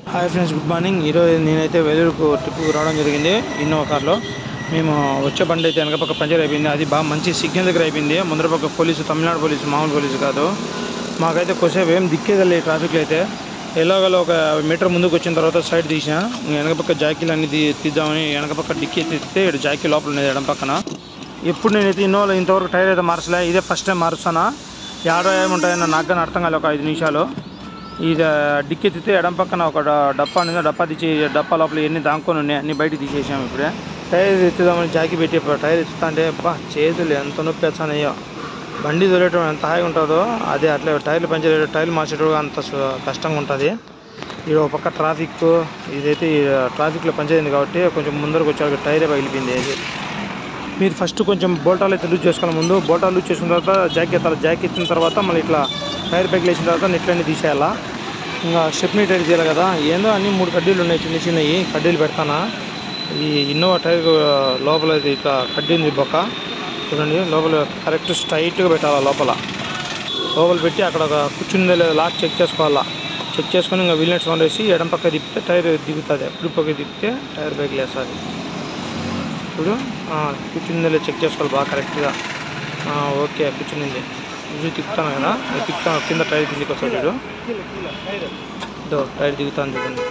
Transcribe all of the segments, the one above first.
hi friends good morning ఈరోజు నేనైతే వెలుగుకు ట్రిప్కి రావడం జరిగింది ఇన్నోవా కార్లో మేము వచ్చే బండి అయితే వెనక పక్క పంచర్ అయిపోయింది అది బాగా మంచి సిగ్నల్ దగ్గర అయిపోయింది ముందర పక్క పోలీసు తమిళనాడు పోలీసు మామూలు పోలీసు కాదు మాకైతే కొద్దిసేపు ఏం దిక్కేదలే ట్రాఫిక్లో అయితే ఎలాగలో ఒక మీటర్ ముందుకు వచ్చిన తర్వాత సైడ్ తీసిన వెనక పక్క జాకీలు అన్ని తీ తీద్దామని వెనక పక్క డిక్కీ తీస్తే ఇక్కడ జాకీ లోపల ఉన్నది ఎడం పక్కన ఎప్పుడు నేనైతే ఇన్నోవాలో ఇంతవరకు టైర్ అయితే మార్చలే ఇదే ఫస్ట్ టైం మారుస్తానా ఏడో ఏముంటాయన్న నాకు కానీ అర్థం కాలే ఒక ఐదు నిమిషాలు ఇది డిక్కి ఎత్తితే ఎడం పక్కన ఒక డ- డప్పా ఉంది డప్పా తీసి డప్పా లోపల ఎన్ని దాంకొని ఉన్నాయి అన్ని బయట తీసేసాము ఇప్పుడే టైర్ ఎత్తుదామని జాకి పెట్టి టైర్ ఎత్తుతా అంటే బా చేతులు ఎంత నొప్పి వచ్చానయ్యో బండి దొరేయటం ఎంత హాయిగా ఉంటుందో అదే అట్లే టైర్లు పంచర్ టైర్లు మార్చేటప్పుడు అంత సు- కష్టంగా ఉంటుంది ఇది ఒక పక్క ట్రాఫిక్ ఇదైతే ఈ ట్రాఫిక్లో పంచయింది కాబట్టి కొంచెం ముందరకు వచ్చాక టైరే పగిలిపోయింది ఇది మీరు ఫస్ట్ కొంచెం బోల్టాలు అయితే లూజ్ చేసుకోవాలి ముందు బోల్టాలు లూజ్ చేసుకున్న తర్వాత జాక్ ఎత్తాలి జాక్ ఎత్తిన తర్వాత మళ్ళీ ఇట్లా టైర్ బ్యాగ్ వేసిన తర్వాత నెట్లన్నీ తీసేయాలా ఇంకా స్టెప్నీ టైర్ చేయాలి కదా ఏందో అన్ని మూడు కడ్డీలు ఉన్నాయి చిన్న చిన్నవి కడ్డీలు పెడతానా ఈ ఇన్నోవా టైర్ లోపల ఇది ఇట్లా కడ్డీ ఉంది బొక్క చూడండి లోపల కరెక్ట్ స్ట్రైట్గా పెట్టాలి లోపల లోపల పెట్టి అక్కడ ఒక కూర్చుందో లేదో లాక్ చెక్ చేసుకోవాలా చెక్ చేసుకొని ఇంకా వీల్ నెట్స్ వేసి ఎడం పక్క తిప్పితే టైర్ దిగుతుంది కుడి పక్క తిప్పితే టైర్ బ్యాగ్ లేస్తుంది చూడు ఆ, కూర్చుందో లేదో చెక్ చేసుకోవాలి బాగా కరెక్ట్గా ఆ, ఓకే కూర్చునింది ఇది తిప్పుతాను కదా ఇది తిప్పుతాను కింద టైర్ కిందకి వస్తుంది చూడు ఇదో టైర్ దిగుతాను చూడండి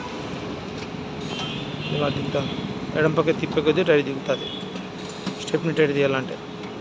ఇలా దిగుతాను ఎడం పక్క తిప్పే కొద్దీ టైర్ దిగుతుంది స్టెప్ని టైర్ తీయాలంటే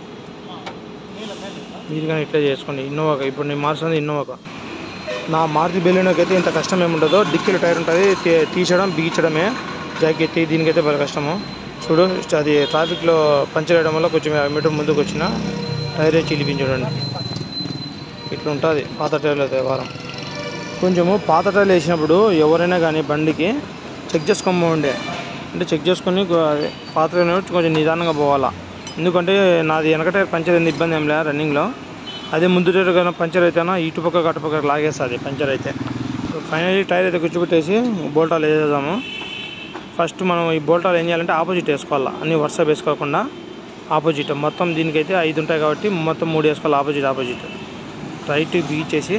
మీరు కానీ ఇట్లా చేసుకోండి ఇన్నోవాగా ఇప్పుడు నేను మార్చింది ఇన్నోవాగా నా మారుతి బెలూనోకి అయితే ఇంత కష్టం ఏముండదు డిక్కీలో టైర్ ఉంటుంది తీ- తీసడం బిగించడమే జాకెట్ దీనికైతే బాగా కష్టము చూడు అది ట్రాఫిక్లో పంచర్ వేయడం వల్ల కొంచెం యాభై మీటర్ ముందుకు వచ్చిన టైరే చిలిపించి చూడండి ఇట్లా ఉంటుంది పాత టైర్లు అయితే వారం కొంచెము పాత టైర్లు వేసినప్పుడు ఎవరైనా కానీ బండికి చెక్ చేసుకోమండే అంటే చెక్ చేసుకొని కొ- అదే పాత టైర్ ఉన్నప్పుడు కొంచెం నిదానంగా పోవాలా ఎందుకంటే నాది వెనక టైర్ పంచర్ అయింది ఇబ్బంది ఏం లే రన్నింగ్లో అదే ముందు టైర్ కానీ పంచర్ అయితేనా ఇటు పక్క అటు పక్క లాగేస్తుంది పంచర్ అయితే ఫైనల్లీ టైర్ అయితే కూర్చోబెట్టేసి బోల్టాలు వేసేద్దాము ఫస్ట్ మనం ఈ బోల్టాలు ఏం చేయాలంటే ఆపోజిట్ వేసుకోవాలా అన్ని వరుస వేసుకోకుండా ఆపోజిట్ మొత్తం దీనికైతే ఐదు ఉంటాయి కాబట్టి మొత్తం మూడు వేసుకోవాలి ఆపోజిట్ ఆపోజిట్ రైట్ బిగించేసి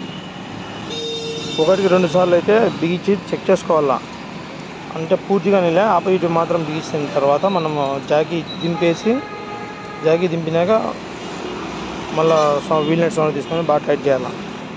ఒకటికి రెండు సార్లు అయితే బిగించి చెక్ చేసుకోవాలా అంటే పూర్తిగా నిలే ఆపోజిట్ మాత్రం బిగించిన తర్వాత మనం జాకీ దింపేసి జాకీ దింపినాక మళ్ళీ వీల్ నెట్ సౌండ్ తీసుకొని బాగా టైట్ చేయాలి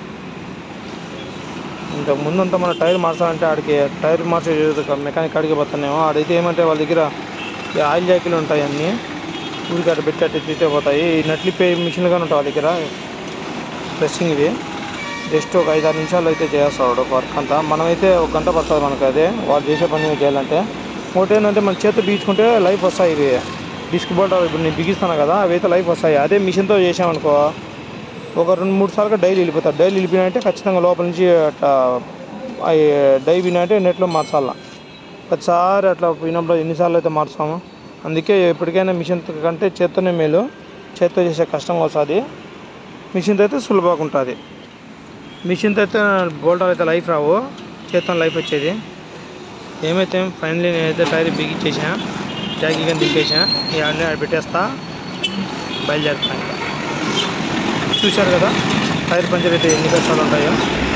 ఇంతకు ముందంతా మన టైర్ మార్చాలంటే ఆడికి టైర్ మార్చే మెకానిక్ కాడికి పోతున్నామో ఆడైతే ఏమంటే వాళ్ళ దగ్గర ఈ ఆయిల్ జాకీలు ఉంటాయి అన్నీ ఊరికి అటు పెట్టి అటు తీతే పోతాయి ఈ నట్లిపే మిషన్లు కానీ ఉంటాయి వాళ్ళ దగ్గర ప్రెస్సింగ్ ఇవి జస్ట్ ఒక ఐదు ఆరు నిమిషాలు అయితే చేస్తాడు ఒక వర్క్ అంతా మనమైతే ఒక గంట పడుతుంది మనకు అదే వాళ్ళు చేసే పని చేయాలంటే ఇంకోటి ఏంటంటే మన చేతి బీచుకుంటే లైఫ్ వస్తాయి ఇవి డిస్క్ బోల్ట్ ఇప్పుడు నేను బిగిస్తాను కదా అవి అయితే లైఫ్ వస్తాయి అదే మిషన్తో చేసామనుకో ఒక రెండు మూడు సార్లు డైలీ వెళ్ళిపోతారు డైలీ వెళ్ళిపోయినంటే ఖచ్చితంగా లోపల నుంచి అట్లా అవి డై వినంటే నెట్లో మార్చాలా ప్రతిసారి అట్లా పోయినప్పుడు ఎన్నిసార్లు అయితే మార్చాము అందుకే ఎప్పటికైనా మిషన్ కంటే చేత్తోనే మేలు చేత్తో చేసే కష్టంగా వస్తుంది మిషన్తో అయితే సులభంగా ఉంటుంది మిషన్తో అయితే బోల్టాలు అయితే లైఫ్ రావు చేత్తో లైఫ్ వచ్చేది ఏమైతే ఫైనలీ నేనైతే టైర్ బిగించేసా జాకీ కానీ దింపేసా ఈ అన్నీ ఆడ పెట్టేస్తా బయలుదేరుతాను ఇంకా చూశారు కదా టైర్ పంచర్ అయితే ఎన్ని కష్టాలు ఉంటాయో